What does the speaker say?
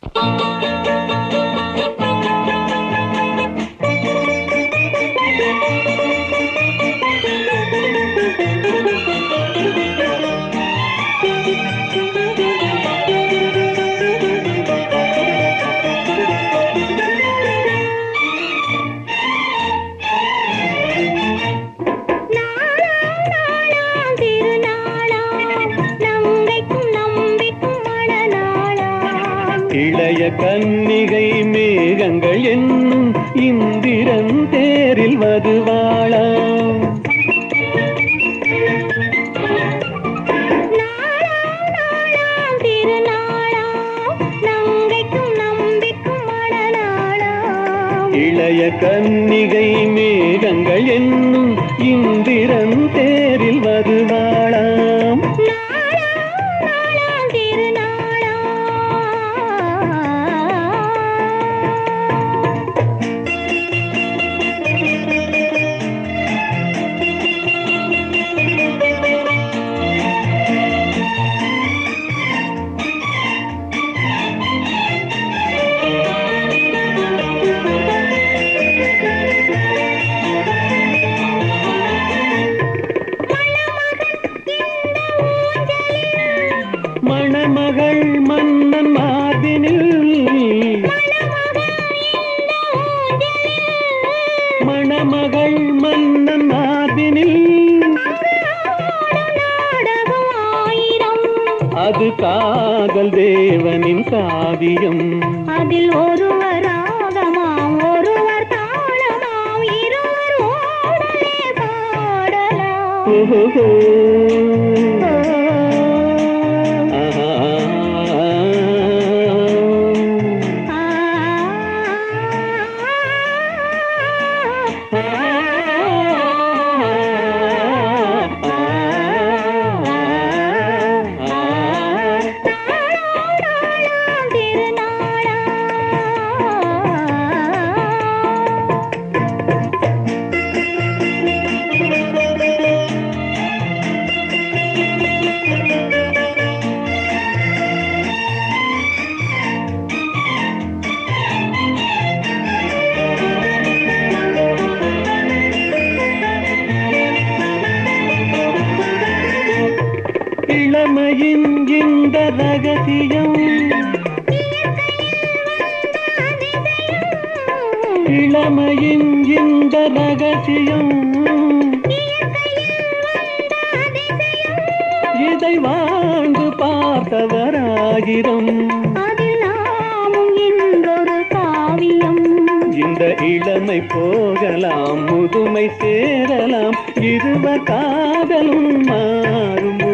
நாளாம் நாளாம் திருநாளாம் நங்கைக்கும் நம்பிக்கும் மணநாளாம் இளைய கன்னிகை மேகங்கள் என்னும் இந்திரன் தேரில் மதுவாளாம் நாளாம் நாளாம் திருநாளாம் நங்கைக்கும் நம்பிக்கும் மணநாளாம் இளைய கன்னிகை மேகங்கள் என்னும் இந்திரன் தேரில் மதுவாளாம் நாளாம் நாளாம் திருநாளாம் மணமகள் மன்னன் மார்பினில் மணமகள் மன்னன் மார்பினில் நாடகம் ஆயிரம் அது காதல் தேவனின் காவியம் அதில் ஒருவர் ராகமாம் ஒருவர் தாளமாம் இருவர் ஓடலே பாடலாம் ஓஹோ ஆ, நாளாம் நாளாம் திருநாளாம் இளமையின் இந்த ரகசியம் இளமையின் இந்த ரகசியம் இதை வாழ்ந்து பார்த்தவராயிரம் அதில் நாமும் இன்றொரு காவியம் இந்த இளமை போகலாம் முதுமை சேரலாம் இருவர் காதலும் மாறும்